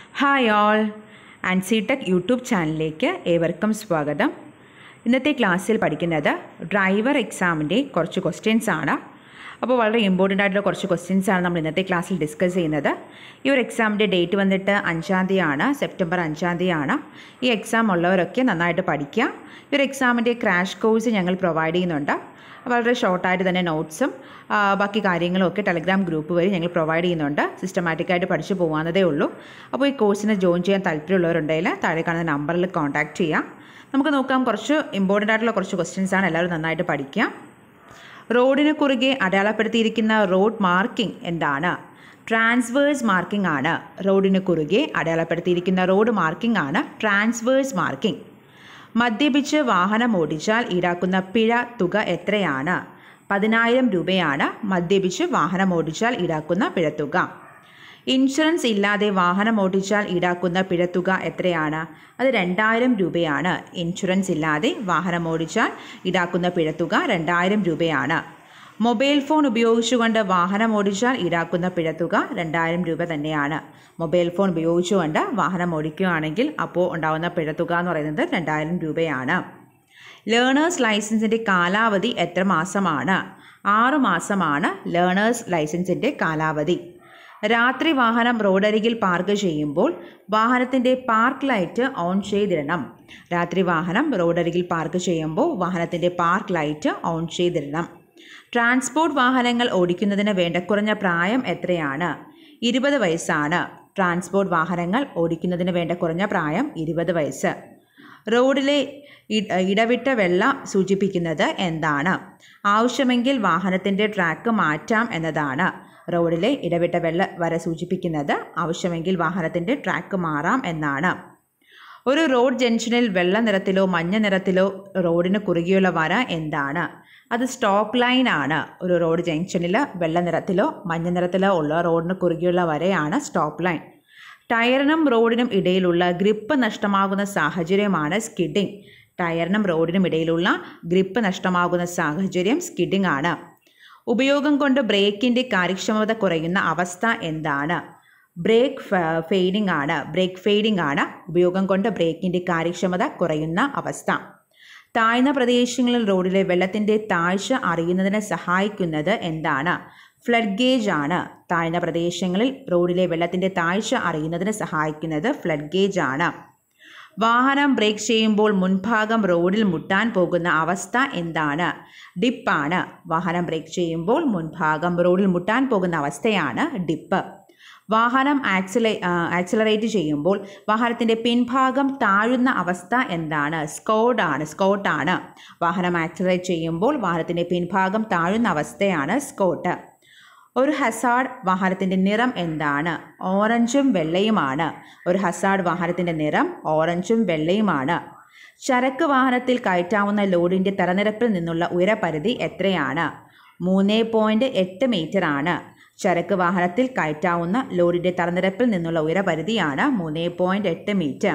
hi all Ancy tech YouTube ചാനലിലേക്ക് ഏവർക്കും സ്വാഗതം ഇന്നത്തെ ക്ലാസ്സിൽ പഠിക്കുന്നത് ഡ്രൈവർ എക്സാമിൻ്റെ കുറച്ച് ക്വസ്റ്റ്യൻസ് ആണ് അപ്പോൾ വളരെ ഇമ്പോർട്ടൻ്റ് ആയിട്ടുള്ള കുറച്ച് ക്വസ്റ്റ്യൻസ് ആണ് നമ്മൾ ഇന്നത്തെ ക്ലാസ്സിൽ ഡിസ്കസ് ചെയ്യുന്നത് ഈ ഒരു എക്സാമിൻ്റെ ഡേറ്റ് വന്നിട്ട് അഞ്ചാം തീയതിയാണ് സെപ്റ്റംബർ അഞ്ചാം തീയതിയാണ് ഈ എക്സാം ഉള്ളവരൊക്കെ നന്നായിട്ട് പഠിക്കുക ഈ ഒരു എക്സാമിൻ്റെ ക്രാഷ് കോഴ്സ് ഞങ്ങൾ പ്രൊവൈഡ് ചെയ്യുന്നുണ്ട് വളരെ ഷോർട്ടായിട്ട് തന്നെ നോട്ട്സും ബാക്കി കാര്യങ്ങളും ഒക്കെ ടെലഗ്രാം ഗ്രൂപ്പ് വഴി ഞങ്ങൾ പ്രൊവൈഡ് ചെയ്യുന്നുണ്ട് സിസ്റ്റമാറ്റിക്കായിട്ട് പഠിച്ചു പോകാവുന്നതേ ഉള്ളൂ അപ്പോൾ ഈ കോഴ്സിന് ജോയിൻ ചെയ്യാൻ താല്പര്യമുള്ളവരുണ്ടെങ്കിൽ താഴെ കാണുന്ന നമ്പറിൽ കോൺടാക്റ്റ് ചെയ്യാം നമുക്ക് നോക്കാം കുറച്ച് ഇമ്പോർട്ടൻ്റ് ആയിട്ടുള്ള കുറച്ച് ക്വസ്റ്റ്യൻസ് ആണ് എല്ലാവരും നന്നായിട്ട് പഠിക്കുക റോഡിന് കുറുകെ അടയാളപ്പെടുത്തിയിരിക്കുന്ന റോഡ് മാർക്കിംഗ് എന്താണ് ട്രാൻസ്വേഴ്സ് മാർക്കിംഗ് ആണ് റോഡിന് കുറുകെ അടയാളപ്പെടുത്തിയിരിക്കുന്ന റോഡ് മാർക്കിംഗ് ആണ് ട്രാൻസ്വേഴ്സ് മാർക്കിംഗ് മദ്യപിച്ച് വാഹനം ഓടിച്ചാൽ ഈടാക്കുന്ന പിഴ തുക എത്രയാണ് പതിനായിരം രൂപയാണ് മദ്യപിച്ച് വാഹനം ഓടിച്ചാൽ ഈടാക്കുന്ന പിഴത്തുക ഇൻഷുറൻസ് ഇല്ലാതെ വാഹനം ഓടിച്ചാൽ ഈടാക്കുന്ന പിഴത്തുക എത്രയാണ് അത് രണ്ടായിരം രൂപയാണ് ഇൻഷുറൻസ് ഇല്ലാതെ വാഹനം ഓടിച്ചാൽ ഈടാക്കുന്ന പിഴത്തുക രണ്ടായിരം രൂപയാണ് മൊബൈൽ ഫോൺ ഉപയോഗിച്ചുകൊണ്ട് വാഹനം ഓടിച്ചാൽ ഈടാക്കുന്ന പിഴത്തുക രണ്ടായിരം രൂപ തന്നെയാണ് മൊബൈൽ ഫോൺ ഉപയോഗിച്ചുകൊണ്ട് വാഹനം ഓടിക്കുകയാണെങ്കിൽ അപ്പോൾ ഉണ്ടാകുന്ന പിഴത്തുക എന്ന് പറയുന്നത് രണ്ടായിരം രൂപയാണ് ലേണേഴ്സ് ലൈസൻസിൻ്റെ കാലാവധി എത്ര മാസമാണ് ആറ് മാസമാണ് ലേണേഴ്സ് ലൈസൻസിൻ്റെ കാലാവധി രാത്രി വാഹനം റോഡരികിൽ പാർക്ക് ചെയ്യുമ്പോൾ വാഹനത്തിൻ്റെ പാർക്ക് ലൈറ്റ് ഓൺ ചെയ്തിടണം രാത്രി വാഹനം റോഡരികിൽ പാർക്ക് ചെയ്യുമ്പോൾ വാഹനത്തിൻ്റെ പാർക്ക് ലൈറ്റ് ഓൺ ചെയ്തിടണം ട്രാൻസ്പോർട്ട് വാഹനങ്ങൾ ഓടിക്കുന്നതിന് വേണ്ട കുറഞ്ഞ പ്രായം എത്രയാണ് ഇരുപത് വയസ്സാണ് ട്രാൻസ്പോർട്ട് വാഹനങ്ങൾ ഓടിക്കുന്നതിന് വേണ്ട കുറഞ്ഞ പ്രായം ഇരുപത് വയസ്സ് റോഡിലെ ഇടവിട്ട വെള്ള സൂചിപ്പിക്കുന്നത് എന്താണ് ആവശ്യമെങ്കിൽ വാഹനത്തിൻ്റെ ട്രാക്ക് മാറ്റാം എന്നതാണ് റോഡിലെ ഇടവിട്ട വെള്ള വര സൂചിപ്പിക്കുന്നത് ആവശ്യമെങ്കിൽ വാഹനത്തിൻ്റെ ട്രാക്ക് മാറാം എന്നാണ് ഒരു റോഡ് ജംഗ്ഷനിൽ വെള്ള നിറത്തിലോ മഞ്ഞ നിറത്തിലോ റോഡിന് കുറുകെയുള്ള വര എന്താണ് അത് സ്റ്റോപ്പ് ലൈൻ ആണ് ഒരു റോഡ് ജംഗ്ഷനിൽ വെള്ള നിറത്തിലോ മഞ്ഞ നിറത്തിലോ ഉള്ള റോഡിന് കുറുകെയുള്ള വരയാണ് സ്റ്റോപ്പ് ലൈൻ ടയറിനും റോഡിനും ഇടയിലുള്ള ഗ്രിപ്പ് നഷ്ടമാകുന്ന സാഹചര്യമാണ് സ്കിഡിംഗ് ടയറിനും റോഡിനും ഇടയിലുള്ള ഗ്രിപ്പ് നഷ്ടമാകുന്ന സാഹചര്യം സ്കിഡിംഗ് ആണ് ഉപയോഗം കൊണ്ട് ബ്രേക്കിൻ്റെ കാര്യക്ഷമത കുറയുന്ന അവസ്ഥ എന്താണ് ബ്രേക്ക് ഫെയ്ഡിംഗ് ആണ് ബ്രേക്ക് ഫെയ്ഡിംഗ് ആണ് ഉപയോഗം കൊണ്ട് ബ്രേക്കിൻ്റെ കാര്യക്ഷമത കുറയുന്ന അവസ്ഥ താഴ്ന്ന പ്രദേശങ്ങളിൽ റോഡിലെ വെള്ളത്തിൻ്റെ താഴ്ച അറിയുന്നതിന് സഹായിക്കുന്നത് എന്താണ് ഫ്ലഡ് ഗേജ് ആണ് താഴ്ന്ന പ്രദേശങ്ങളിൽ റോഡിലെ വെള്ളത്തിൻ്റെ താഴ്ച അറിയുന്നതിന് സഹായിക്കുന്നത് ഫ്ലഡ് ഗേജ് ആണ് വാഹനം ബ്രേക്ക് ചെയ്യുമ്പോൾ മുൻഭാഗം റോഡിൽ മുട്ടാൻ പോകുന്ന അവസ്ഥ എന്താണ് ഡിപ്പാണ് വാഹനം ബ്രേക്ക് ചെയ്യുമ്പോൾ മുൻഭാഗം റോഡിൽ മുട്ടാൻ പോകുന്ന അവസ്ഥയാണ് ഡിപ്പ് വാഹനം ആക്സിലേ ആക്സിലറേറ്റ് ചെയ്യുമ്പോൾ വാഹനത്തിൻ്റെ പിൻഭാഗം താഴുന്ന അവസ്ഥ എന്താണ് സ്കോഡാണ് സ്കോട്ടാണ് വാഹനം ആക്സിലറേറ്റ് ചെയ്യുമ്പോൾ വാഹനത്തിൻ്റെ പിൻഭാഗം താഴുന്ന അവസ്ഥയാണ് സ്കോട്ട് ഒരു ഹസാഡ് വാഹനത്തിൻ്റെ നിറം എന്താണ് ഓറഞ്ചും വെള്ളയുമാണ് ഒരു ഹസാഡ് വാഹനത്തിൻ്റെ നിറം ഓറഞ്ചും വെള്ളയുമാണ് ചരക്ക് വാഹനത്തിൽ കയറ്റാവുന്ന ലോഡിൻ്റെ തലനിരപ്പിൽ നിന്നുള്ള ഉയരപരിധി എത്രയാണ് മൂന്ന് പോയിൻറ്റ് എട്ട് മീറ്റർ ആണ് ചരക്ക് വാഹനത്തിൽ കയറ്റാവുന്ന ലോഡിൻ്റെ തലനിരപ്പിൽ നിന്നുള്ള ഉയരപരിധിയാണ് മൂന്ന് പോയിൻറ്റ് എട്ട് മീറ്റർ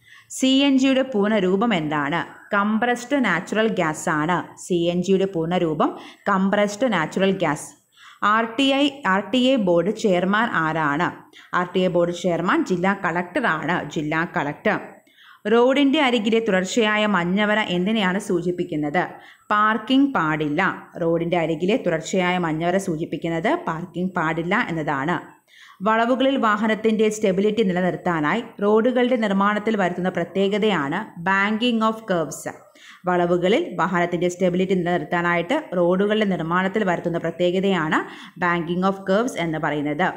സി എൻ ജിയുടെ പൂർണ്ണരൂപം എന്താണ് കംപ്രസ്ഡ് നാച്ചുറൽ ഗ്യാസ് ആണ് സി എൻ ജിയുടെ പൂർണ്ണരൂപം കംപ്രസ്ഡ് നാച്ചുറൽ ഗ്യാസ് R T I R T A board chairman ആരാണ് R T A board chairman ജില്ലാ കളക്ടറാണ് ജില്ലാ കളക്ടർ റോഡിൻ്റെ അരികിലെ തുടർച്ചയായ മഞ്ഞവര എന്തിനെയാണ് സൂചിപ്പിക്കുന്നത് പാർക്കിംഗ് പാടില്ല റോഡിൻ്റെ അരികിലെ തുടർച്ചയായ മഞ്ഞവര സൂചിപ്പിക്കുന്നത് പാർക്കിംഗ് പാടില്ല എന്നതാണ് വളവുകളിൽ വാഹനത്തിൻ്റെ സ്റ്റെബിലിറ്റി നിലനിർത്താനായി റോഡുകളുടെ നിർമ്മാണത്തിൽ വരുത്തുന്ന പ്രത്യേകതയാണ് ബാങ്കിങ് ഓഫ് കർവ്സ് വളവുകളിൽ വാഹനത്തിൻ്റെ സ്റ്റെബിലിറ്റി നിലനിർത്താനായിട്ട് റോഡുകളുടെ നിർമ്മാണത്തിൽ വരുത്തുന്ന പ്രത്യേകതയാണ് ബാങ്കിങ് ഓഫ് കർവ്സ് എന്ന് പറയുന്നത്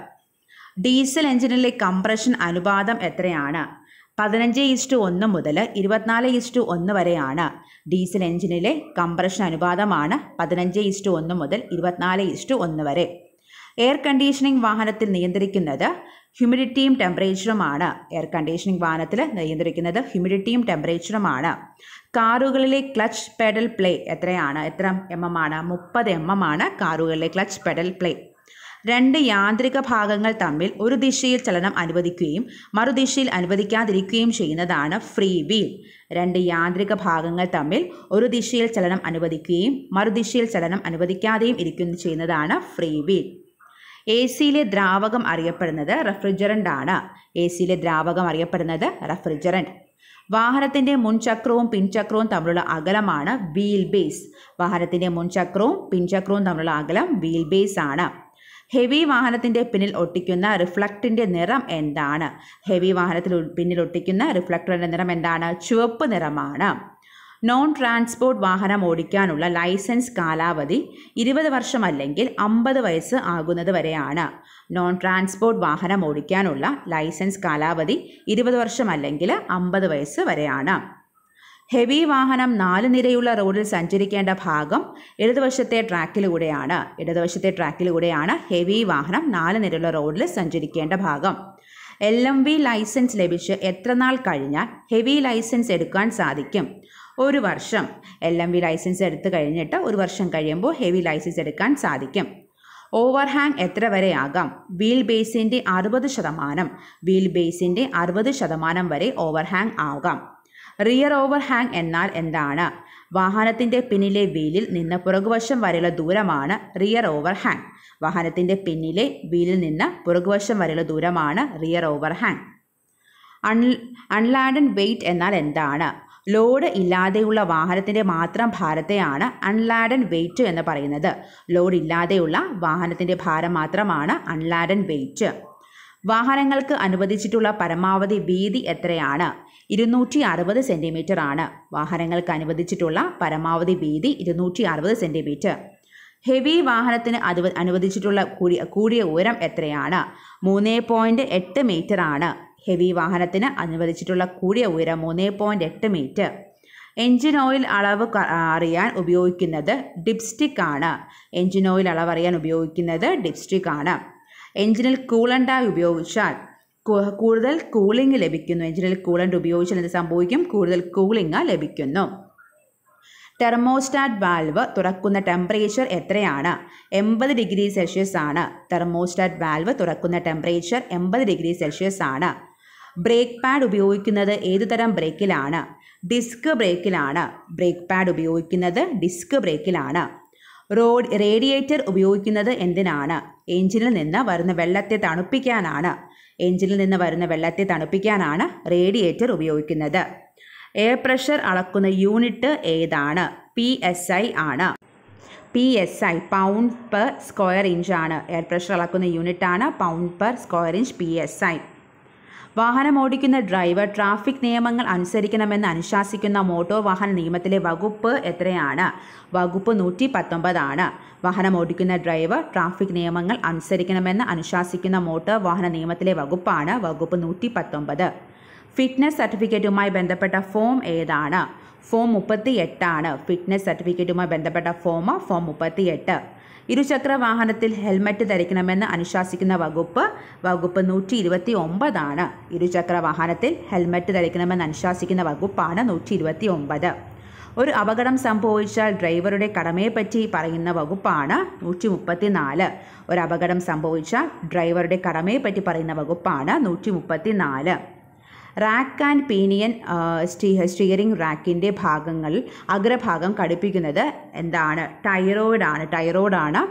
ഡീസൽ എഞ്ചിനിലെ കംപ്രഷൻ അനുപാതം എത്രയാണ് പതിനഞ്ച് ഇസ്റ്റു ഒന്ന് മുതൽ ഇരുപത്തിനാല് ഇസ്റ്റു ഒന്ന് വരെയാണ് ഡീസൽ എഞ്ചിനിലെ കംപ്രഷൻ അനുപാതമാണ് പതിനഞ്ച് ഇസ്റ്റു ഒന്ന് മുതൽ ഇരുപത്തിനാല് ഇസ്റ്റു ഒന്ന് വരെ എയർ കണ്ടീഷനിങ് വാഹനത്തിൽ നിയന്ത്രിക്കുന്നത് ഹ്യൂമിഡിറ്റിയും ടെമ്പറേച്ചറുമാണ് എയർ കണ്ടീഷനിങ് വാഹനത്തിൽ നിയന്ത്രിക്കുന്നത് ഹ്യൂമിഡിറ്റിയും ടെമ്പറേച്ചറുമാണ് കാറുകളിലെ ക്ലച്ച് പെഡൽ പ്ലേ എത്രയാണ് എത്ര എം എം ആണ് മുപ്പത് എം എം ആണ് കാറുകളിലെ ക്ലച്ച് പെഡൽ പ്ലേ രണ്ട് യാന്ത്രിക ഭാഗങ്ങൾ തമ്മിൽ ഒരു ദിശയിൽ ചലനം അനുവദിക്കുകയും മറുദിശയിൽ അനുവദിക്കാതിരിക്കുകയും ചെയ്യുന്നതാണ് ഫ്രീ വീൽ രണ്ട് യാന്ത്രിക ഭാഗങ്ങൾ തമ്മിൽ ഒരു ദിശയിൽ ചലനം അനുവദിക്കുകയും മറുദിശയിൽ ചലനം അനുവദിക്കാതെയും ഇരിക്കുന്ന ചെയ്യുന്നതാണ് ഫ്രീ വീൽ എ സിയിലെ ദ്രാവകം അറിയപ്പെടുന്നത് റെഫ്രിജറൻ്റ് ആണ് എ സിയിലെ ദ്രാവകം അറിയപ്പെടുന്നത് റെഫ്രിജറൻറ്റ് വാഹനത്തിൻ്റെ മുൻചക്രവും പിൻചക്രവും തമ്മിലുള്ള അകലമാണ് വീൽ ബേസ് വാഹനത്തിൻ്റെ മുൻചക്രവും പിൻചക്രവും തമ്മിലുള്ള അകലം വീൽ ബേസ് ആണ് ഹെവി വാഹനത്തിൻ്റെ പിന്നിൽ ഒട്ടിക്കുന്ന റിഫ്ലക്റ്റിൻ്റെ നിറം എന്താണ് ഹെവി വാഹനത്തിൽ ഉ- പിന്നിൽ ഒട്ടിക്കുന്ന റിഫ്ലക്ടറിൻ്റെ നിറം എന്താണ് ചുവപ്പ് നിറമാണ് നോൺ ട്രാൻസ്പോർട്ട് വാഹനം ഓടിക്കാനുള്ള ലൈസൻസ് കാലാവധി ഇരുപത് വർഷം അല്ലെങ്കിൽ അമ്പത് വയസ്സ് ആകുന്നത് വരെയാണ് നോൺ ട്രാൻസ്പോർട്ട് വാഹനം ഓടിക്കാനുള്ള ലൈസൻസ് കാലാവധി ഇരുപത് വർഷം അല്ലെങ്കിൽ അമ്പത് വയസ്സ് വരെയാണ് ഹെവി വാഹനം നാല് നിരയുള്ള റോഡിൽ സഞ്ചരിക്കേണ്ട ഭാഗം ഇടതുവശത്തെ ട്രാക്കിലൂടെയാണ് ഇടതുവശത്തെ ട്രാക്കിലൂടെയാണ് ഹെവി വാഹനം നാല് നിരയുള്ള റോഡിൽ സഞ്ചരിക്കേണ്ട ഭാഗം എൽ എം വി ലൈസൻസ് ലഭിച്ച് എത്ര നാൾ കഴിഞ്ഞാൽ ഹെവി ലൈസൻസ് എടുക്കാൻ സാധിക്കും ഒരു വർഷം എൽ എം വി ലൈസൻസ് എടുത്തു കഴിഞ്ഞിട്ട് ഒരു വർഷം കഴിയുമ്പോൾ ഹെവി ലൈസൻസ് എടുക്കാൻ സാധിക്കും ഓവർഹാങ് എത്ര വരെ ആകാം വീൽ ബേസിൻ്റെ അറുപത് ശതമാനം വീൽ ബേസിൻ്റെ അറുപത് ശതമാനം വരെ ഓവർഹാങ് ആകാം റിയർ ഓവർഹാങ് എന്നാൽ എന്താണ് വാഹനത്തിൻ്റെ പിന്നിലെ വീലിൽ നിന്ന് പുറകുവശം വരെയുള്ള ദൂരമാണ് റിയർ ഓവർഹാങ് വാഹനത്തിൻ്റെ പിന്നിലെ വീലിൽ നിന്ന് പുറകുവശം വരെയുള്ള ദൂരമാണ് rear overhang un unladen weight എന്നാൽ എന്താണ് ലോഡ് ഇല്ലാതെയുള്ള വാഹനത്തിൻ്റെ മാത്രം ഭാരത്തെയാണ് അൺലാഡൻ വെയിറ്റ് എന്ന് പറയുന്നത് ലോഡ് ഇല്ലാതെയുള്ള വാഹനത്തിൻ്റെ ഭാരം മാത്രമാണ് അൺലാഡൻ വെയിറ്റ് വാഹനങ്ങൾക്ക് അനുവദിച്ചിട്ടുള്ള പരമാവധി വീതി എത്രയാണ് ഇരുന്നൂറ്റി അറുപത് സെൻറ്റിമീറ്റർ ആണ് വാഹനങ്ങൾക്ക് അനുവദിച്ചിട്ടുള്ള പരമാവധി വീതി ഇരുന്നൂറ്റി അറുപത് സെൻറ്റിമീറ്റർ ഹെവി വാഹനത്തിന് അനുവ അനുവദിച്ചിട്ടുള്ള കൂടിയ കൂടിയ ഉയരം എത്രയാണ് മൂന്ന് പോയിൻറ്റ് എട്ട് മീറ്റർ ആണ് ഹെവി വാഹനത്തിന് അനുവദിച്ചിട്ടുള്ള കൂടിയ ഉയരം മൂന്ന് പോയിൻറ്റ് എട്ട് മീറ്റർ എൻജിൻ ഓയിൽ അളവ് ക- അറിയാൻ ഉപയോഗിക്കുന്നത് ഡിപ്സ്റ്റിക് ആണ് എൻജിൻ ഓയിൽ അളവ് അറിയാൻ ഉപയോഗിക്കുന്നത് ഡിപ്സ്റ്റിക് ആണ് എൻജിനിൽ കൂളണ്ടായി ഉപയോഗിച്ചാൽ കു- കൂടുതൽ കൂളിംഗ് ലഭിക്കുന്നു എൻജിനിൽ കൂളൻ്റ് ഉപയോഗിച്ചാൽ എന്ത് സംഭവിക്കും കൂടുതൽ കൂളിംഗ് ലഭിക്കുന്നു തെർമോസ്റ്റാറ്റ് വാൽവ് തുറക്കുന്ന ടെമ്പറേച്ചർ എത്രയാണ് എൺപത് ഡിഗ്രി സെൽഷ്യസ് ആണ് തെർമോസ്റ്റാറ്റ് വാൽവ് തുറക്കുന്ന ടെമ്പറേച്ചർ എൺപത് ഡിഗ്രി സെൽഷ്യസ് ആണ് ബ്രേക്ക് പാഡ് ഉപയോഗിക്കുന്നത് ഏതു തരം ബ്രേക്കിലാണ് ഡിസ്ക് ബ്രേക്കിലാണ് ബ്രേക്ക് പാഡ് ഉപയോഗിക്കുന്നത് ഡിസ്ക് ബ്രേക്കിലാണ് റോഡ് റേഡിയേറ്റർ ഉപയോഗിക്കുന്നത് എന്തിനാണ് എഞ്ചിനിൽ നിന്ന് വരുന്ന വെള്ളത്തെ തണുപ്പിക്കാനാണ് എഞ്ചിനിൽ നിന്ന് വരുന്ന വെള്ളത്തെ തണുപ്പിക്കാനാണ് റേഡിയേറ്റർ ഉപയോഗിക്കുന്നത് എയർ പ്രഷർ അളക്കുന്ന യൂണിറ്റ് ഏതാണ് പി എസ് ഐ ആണ് P S I pound per square inch ആണ് എയർ പ്രഷർ അളക്കുന്ന യൂണിറ്റ് ആണ് pound per square inch P S I വാഹനം ഓടിക്കുന്ന ഡ്രൈവർ ട്രാഫിക് നിയമങ്ങൾ അനുസരിക്കണമെന്ന് അനുശാസിക്കുന്ന മോട്ടോർ വാഹന നിയമത്തിലെ വകുപ്പ് എത്രയാണ് വകുപ്പ് നൂറ്റി പത്തൊമ്പതാണ് വാഹനം ഓടിക്കുന്ന ഡ്രൈവർ ട്രാഫിക് നിയമങ്ങൾ അനുസരിക്കണമെന്ന് അനുശാസിക്കുന്ന മോട്ടോർ വാഹന നിയമത്തിലെ വകുപ്പാണ് വകുപ്പ് നൂറ്റി പത്തൊമ്പത് ഫിറ്റ്നസ് സർട്ടിഫിക്കറ്റുമായി ബന്ധപ്പെട്ട ഫോം ഏതാണ് ഫോം മുപ്പത്തി എട്ടാണ് ഫിറ്റ്നസ് സർട്ടിഫിക്കറ്റുമായി ബന്ധപ്പെട്ട ഫോം ഫോം മുപ്പത്തി എട്ട് ഇരുചക്ര വാഹനത്തിൽ ഹെൽമറ്റ് ധരിക്കണമെന്ന് അനുശാസിക്കുന്ന വകുപ്പ് വകുപ്പ് നൂറ്റി ഇരുപത്തി ഒമ്പതാണ് ഇരുചക്ര വാഹനത്തിൽ ഹെൽമറ്റ് ധരിക്കണമെന്ന് അനുശാസിക്കുന്ന വകുപ്പാണ് നൂറ്റി ഇരുപത്തി ഒമ്പത് ഒരു അപകടം സംഭവിച്ചാൽ ഡ്രൈവറുടെ കടമയെപ്പറ്റി പറയുന്ന വകുപ്പാണ് നൂറ്റി മുപ്പത്തി നാല് ഒരു അപകടം സംഭവിച്ചാൽ ഡ്രൈവറുടെ കടമയെപ്പറ്റി പറയുന്ന വകുപ്പാണ് നൂറ്റി മുപ്പത്തി നാല് rack and pinion ste steering റാക്കിൻ്റെ ഭാഗങ്ങൾ അഗ്രഭാഗം ഘടിപ്പിക്കുന്നത് എന്താണ് ടൈറോയിഡ് ആണ് ടൈറോയിഡാണ്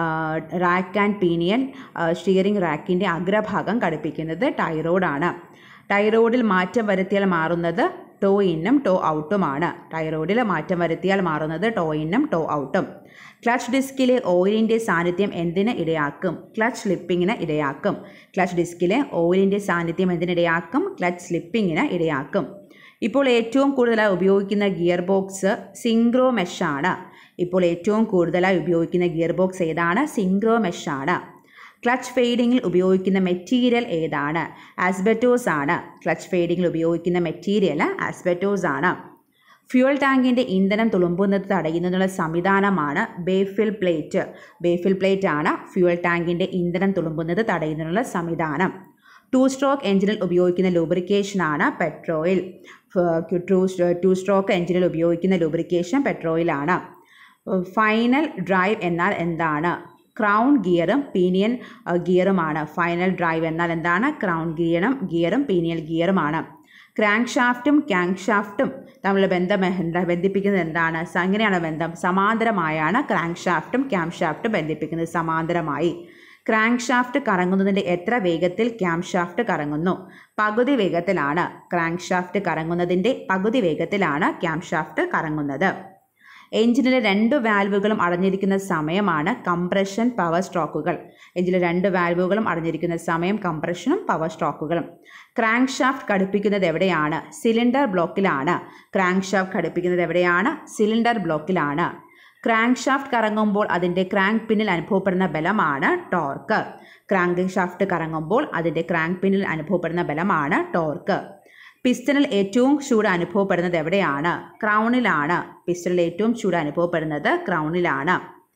റാക്ക് ആൻഡ് പീനിയൻ സ്റ്റിയറിംഗ് റാക്കിൻ്റെ അഗ്രഭാഗം ഘടിപ്പിക്കുന്നത് ടൈറോയിഡാണ് ടൈറോയിഡിൽ മാറ്റം വരുത്തിയാൽ മാറുന്നത് ടോ ഇന്നും ടോ ഔട്ടുമാണ് ടൈറോയിഡിൽ മാറ്റം വരുത്തിയാൽ മാറുന്നത് ടോ ഇന്നും ടോ ഔട്ടും ക്ലച്ച് ഡിസ്കിലെ ഓയിലിൻ്റെ സാന്നിധ്യം എന്തിന് ഇടയാക്കും ക്ലച്ച് സ്ലിപ്പിങ്ങിന് ഇടയാക്കും ക്ലച്ച് ഡിസ്കിലെ ഓയിലിൻ്റെ സാന്നിധ്യം എന്തിനിടയാക്കും ക്ലച്ച് സ്ലിപ്പിങ്ങിന് ഇടയാക്കും ഇപ്പോൾ ഏറ്റവും കൂടുതലായി ഉപയോഗിക്കുന്ന ഗിയർ ബോക്സ് സിംഗ്രോ മെഷാണ് ഇപ്പോൾ ഏറ്റവും കൂടുതലായി ഉപയോഗിക്കുന്ന ഗിയർ ബോക്സ് ഏതാണ് സിംഗ്രോ മെഷാണ് ക്ലച്ച് ഫെയ്ഡിങ്ങിൽ ഉപയോഗിക്കുന്ന മെറ്റീരിയൽ ഏതാണ് ആസ്ബറ്റോസ് ആണ് ക്ലച്ച് ഫെയ്ഡിങ്ങിൽ ഉപയോഗിക്കുന്ന മെറ്റീരിയൽ ആസ്ബറ്റോസ് ആണ് ഫ്യൂൽ ടാങ്കിൻ്റെ ഇന്ധനം തുളുമ്പുന്നത് തടയുന്നതിനുള്ള സംവിധാനമാണ് ബേഫിൽ പ്ലേറ്റ് ബേഫിൽ പ്ലേറ്റ് ആണ് ഫ്യൂൽ ടാങ്കിൻ്റെ ഇന്ധനം തുളുമ്പുന്നത് തടയുന്നതിനുള്ള സംവിധാനം ടു സ്ട്രോക്ക് എഞ്ചിനിൽ ഉപയോഗിക്കുന്ന ലൂബ്രിക്കേഷനാണ് പെട്രോയിൽ ടു ടു സ്ട്രോക്ക് എഞ്ചിനിൽ ഉപയോഗിക്കുന്ന ലൂബ്രിക്കേഷൻ പെട്രോയിലാണ് ഫൈനൽ ഡ്രൈവ് എന്നാൽ എന്താണ് ക്രൗൺ ഗിയറും പീനിയൻ ഗിയറുമാണ് ഫൈനൽ ഡ്രൈവ് എന്നാൽ എന്താണ് ക്രൗൺ ഗിയറും ഗിയറും പീനിയൽ ഗിയറുമാണ് ക്രാങ്ക് ഷാഫ്റ്റും ക്യാങ്ക് ഷാഫ്റ്റും തമ്മിലുള്ള ബന്ധം എന്താ ബന്ധിപ്പിക്കുന്നത് എന്താണ് സ- എങ്ങനെയാണ് ബന്ധം സമാന്തരമായാണ് ക്രാങ്ക് ഷാഫ്റ്റും ക്യാം ഷാഫ്റ്റും ബന്ധിപ്പിക്കുന്നത് സമാന്തരമായി ക്രാങ്ക് ഷാഫ്റ്റ് കറങ്ങുന്നതിൻ്റെ എത്ര വേഗത്തിൽ ക്യാം ഷാഫ്റ്റ് കറങ്ങുന്നു പകുതി വേഗത്തിലാണ് ക്രാങ്ക് ഷാഫ്റ്റ് കറങ്ങുന്നതിൻ്റെ പകുതി വേഗത്തിലാണ് ക്യാം ഷാഫ്റ്റ് കറങ്ങുന്നത് എഞ്ചിനിലെ രണ്ട് വാൽവുകളും അടഞ്ഞിരിക്കുന്ന സമയമാണ് കംപ്രഷൻ പവർ സ്ട്രോക്കുകൾ എഞ്ചിനിലെ രണ്ട് വാൽവുകളും അടഞ്ഞിരിക്കുന്ന സമയം കംപ്രഷനും പവർ സ്ട്രോക്കുകളും ക്രാങ്ക് ഷാഫ്റ്റ് ഘടിപ്പിക്കുന്നത് എവിടെയാണ് സിലിണ്ടർ ബ്ലോക്കിലാണ് ക്രാങ്ക് ഷാഫ്റ്റ് ഘടിപ്പിക്കുന്നത് എവിടെയാണ് സിലിണ്ടർ ബ്ലോക്കിലാണ് ക്രാങ്ക് ഷാഫ്റ്റ് കറങ്ങുമ്പോൾ അതിൻ്റെ ക്രാങ്ക് പിന്നിൽ അനുഭവപ്പെടുന്ന ബലമാണ് ടോർക്ക് ക്രാങ്ക് ഷാഫ്റ്റ് കറങ്ങുമ്പോൾ അതിൻ്റെ ക്രാങ്ക് പിന്നിൽ അനുഭവപ്പെടുന്ന ബലമാണ് ടോർക്ക് പിസ്റ്റണിൽ ഏറ്റവും ചൂട് അനുഭവപ്പെടുന്നത് എവിടെയാണ് ക്രൗണിലാണ് പിസ്റ്റണിൽ ഏറ്റവും ചൂട് അനുഭവപ്പെടുന്നത് ക്രൗണിലാണ്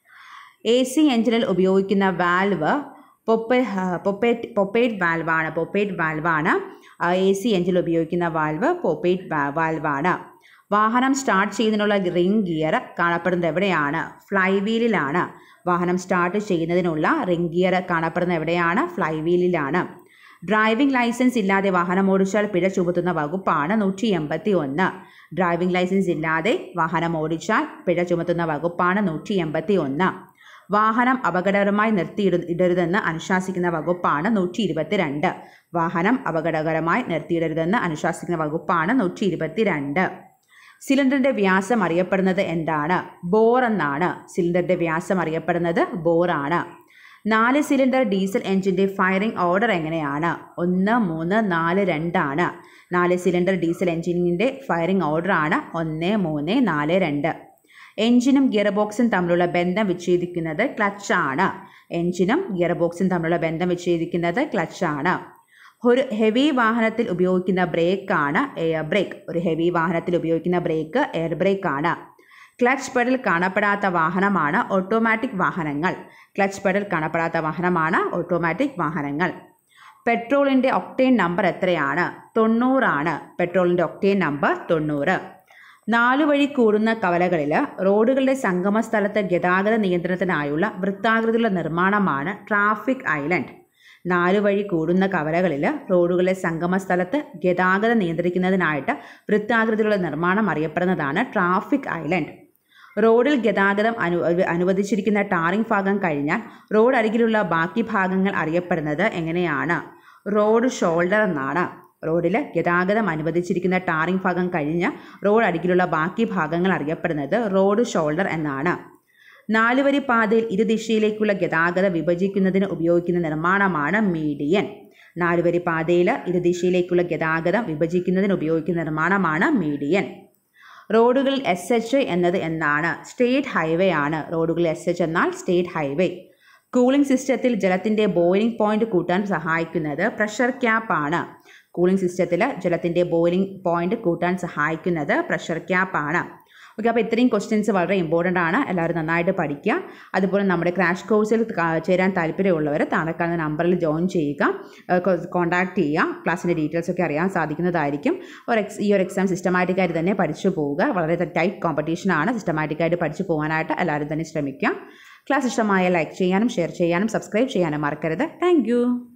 എ സി എഞ്ചിനിൽ ഉപയോഗിക്കുന്ന വാൽവ് പൊപ്പെ പൊപ്പേറ്റ് പൊപ്പേറ്റ് വാൽവാണ് പൊപ്പേറ്റ് വാൽവാണ് എ സി എഞ്ചിനിൽ ഉപയോഗിക്കുന്ന വാൽവ് പൊപ്പേറ്റ് വാൽവാണ് വാഹനം സ്റ്റാർട്ട് ചെയ്യുന്നതിനുള്ള റിംഗ് ഗിയർ കാണപ്പെടുന്നത് എവിടെയാണ് ഫ്ലൈ വീലിലാണ് വാഹനം സ്റ്റാർട്ട് ചെയ്യുന്നതിനുള്ള റിംഗ് ഗിയർ കാണപ്പെടുന്നത് എവിടെയാണ് ഫ്ലൈ വീലിലാണ് ഡ്രൈവിംഗ് ലൈസൻസ് ഇല്ലാതെ വാഹനം ഓടിച്ചാൽ പിഴ ചുമത്തുന്ന വകുപ്പാണ് നൂറ്റി എൺപത്തി ഒന്ന് ഡ്രൈവിംഗ് ലൈസൻസ് ഇല്ലാതെ വാഹനം ഓടിച്ചാൽ പിഴ ചുമത്തുന്ന വകുപ്പാണ് നൂറ്റി എൺപത്തി ഒന്ന് വാഹനം അപകടകരമായി നിർത്തിയിട ഇടരുതെന്ന് അനുശാസിക്കുന്ന വകുപ്പാണ് നൂറ്റി ഇരുപത്തിരണ്ട് വാഹനം അപകടകരമായി നിർത്തിയിടരുതെന്ന് അനുശാസിക്കുന്ന വകുപ്പാണ് നൂറ്റി ഇരുപത്തിരണ്ട് സിലിണ്ടറിന്റെ വ്യാസം അറിയപ്പെടുന്നത് എന്താണ് ബോർ എന്നാണ് സിലിണ്ടറിന്റെ വ്യാസം അറിയപ്പെടുന്നത് ബോറാണ് നാല് സിലിണ്ടർ ഡീസൽ എഞ്ചിൻ്റെ ഫയറിംഗ് ഓർഡർ എങ്ങനെയാണ് ഒന്ന് മൂന്ന് നാല് രണ്ടാണ് നാല് സിലിണ്ടർ ഡീസൽ എഞ്ചിനിൻ്റെ ഫയറിംഗ് ഓർഡറാണ് ഒന്ന് മൂന്ന് നാല് രണ്ട് എഞ്ചിനും ഗിയർ ബോക്സും തമ്മിലുള്ള ബന്ധം വിച്ഛേദിക്കുന്നത് ക്ലച്ചാണ് എഞ്ചിനും ഗിയർ ബോക്സും തമ്മിലുള്ള ബന്ധം വിച്ഛേദിക്കുന്നത് ക്ലച്ചാണ് ഒരു ഹെവി വാഹനത്തിൽ ഉപയോഗിക്കുന്ന ബ്രേക്കാണ് എയർ ബ്രേക്ക് ഒരു ഹെവി വാഹനത്തിൽ ഉപയോഗിക്കുന്ന ബ്രേക്ക് എയർ ബ്രേക്ക് ആണ് ക്ലച്ച് പെഡൽ കാണപ്പെടാത്ത വാഹനമാണ് ഓട്ടോമാറ്റിക് വാഹനങ്ങൾ ക്ലച്ച് പെഡൽ കാണപ്പെടാത്ത വാഹനമാണ് ഓട്ടോമാറ്റിക് വാഹനങ്ങൾ പെട്രോളിൻ്റെ ഒക്ടേൻ നമ്പർ എത്രയാണ് തൊണ്ണൂറാണ് പെട്രോളിൻ്റെ ഒക്ടേൻ നമ്പർ തൊണ്ണൂറ് നാലു വഴി കൂടുന്ന കവലകളിൽ റോഡുകളുടെ സംഗമ സ്ഥലത്ത് ഗതാഗത നിയന്ത്രണത്തിനായുള്ള വൃത്താകൃതിയുള്ള നിർമ്മാണമാണ് ട്രാഫിക് ഐലൻഡ് നാലു വഴി കൂടുന്ന കവലകളിൽ റോഡുകളുടെ സംഗമ സ്ഥലത്ത് ഗതാഗതം നിയന്ത്രിക്കുന്നതിനായിട്ട് വൃത്താകൃതിയിലുള്ള നിർമ്മാണം അറിയപ്പെടുന്നതാണ് ട്രാഫിക് ഐലൻഡ് റോഡിൽ ഗതാഗതം അനു അനുവദിച്ചിരിക്കുന്ന ടാറിംഗ് ഭാഗം കഴിഞ്ഞാൽ റോഡ് അരികിലുള്ള ബാക്കി ഭാഗങ്ങൾ അറിയപ്പെടുന്നത് എങ്ങനെയാണ് റോഡ് ഷോൾഡർ എന്നാണ് റോഡിൽ ഗതാഗതം അനുവദിച്ചിരിക്കുന്ന ടാറിംഗ് ഭാഗം കഴിഞ്ഞ് റോഡ് അരികിലുള്ള ബാക്കി ഭാഗങ്ങൾ അറിയപ്പെടുന്നത് റോഡ് ഷോൾഡർ എന്നാണ് നാലുവരി പാതയിൽ ഇരുദിശയിലേക്കുള്ള ഗതാഗതം വിഭജിക്കുന്നതിന് ഉപയോഗിക്കുന്ന നിർമ്മാണമാണ് മീഡിയൻ നാലുവരി പാതയിൽ ഇരുദിശയിലേക്കുള്ള ഗതാഗതം വിഭജിക്കുന്നതിന് ഉപയോഗിക്കുന്ന നിർമ്മാണമാണ് മീഡിയൻ റോഡുകളിൽ എസ് എച്ച് എന്നത് എന്നാണ് സ്റ്റേറ്റ് ഹൈവേ ആണ് റോഡുകളിൽ എസ് എച്ച് എന്നാൽ സ്റ്റേറ്റ് ഹൈവേ കൂളിംഗ് സിസ്റ്റത്തിൽ ജലത്തിൻ്റെ ബോയിലിംഗ് പോയിന്റ് കൂട്ടാൻ സഹായിക്കുന്നത് പ്രഷർ ക്യാപ്പ് ആണ് കൂളിംഗ് സിസ്റ്റത്തിൽ ജലത്തിൻ്റെ ബോയിലിംഗ് പോയിന്റ് കൂട്ടാൻ സഹായിക്കുന്നത് പ്രഷർ ക്യാപ്പ് ആണ് ഓക്കെ അപ്പോൾ ഇത്രയും ക്വസ്റ്റ്യൻസ് വളരെ ഇമ്പോർട്ടൻ്റ് ആണ് എല്ലാവരും നന്നായിട്ട് പഠിക്കുക അതുപോലെ നമ്മുടെ ക്രാഷ് കോഴ്സിൽ ചേരാൻ താല്പര്യമുള്ളവർ താഴെ കാണുന്ന നമ്പറിൽ ജോയിൻ ചെയ്യുക കോൺടാക്ട് ചെയ്യുക ക്ലാസ്സിൻ്റെ ഡീറ്റെയിൽസ് ഒക്കെ അറിയാൻ സാധിക്കുന്നതായിരിക്കും ഒരു എക്സ് ഈ ഒരു എക്സാം സിസ്റ്റമാറ്റിക്കായിട്ട് തന്നെ പഠിച്ചു പോവുക വളരെ ടൈറ്റ് കോമ്പറ്റീഷനാണ് സിസ്റ്റമാറ്റിക്കായിട്ട് പഠിച്ചു പോകാനായിട്ട് എല്ലാവരും തന്നെ ശ്രമിക്കുക ക്ലാസ് ഇഷ്ടമായ ലൈക്ക് ചെയ്യാനും ഷെയർ ചെയ്യാനും സബ്സ്ക്രൈബ് ചെയ്യാനും മറക്കരുത് താങ്ക്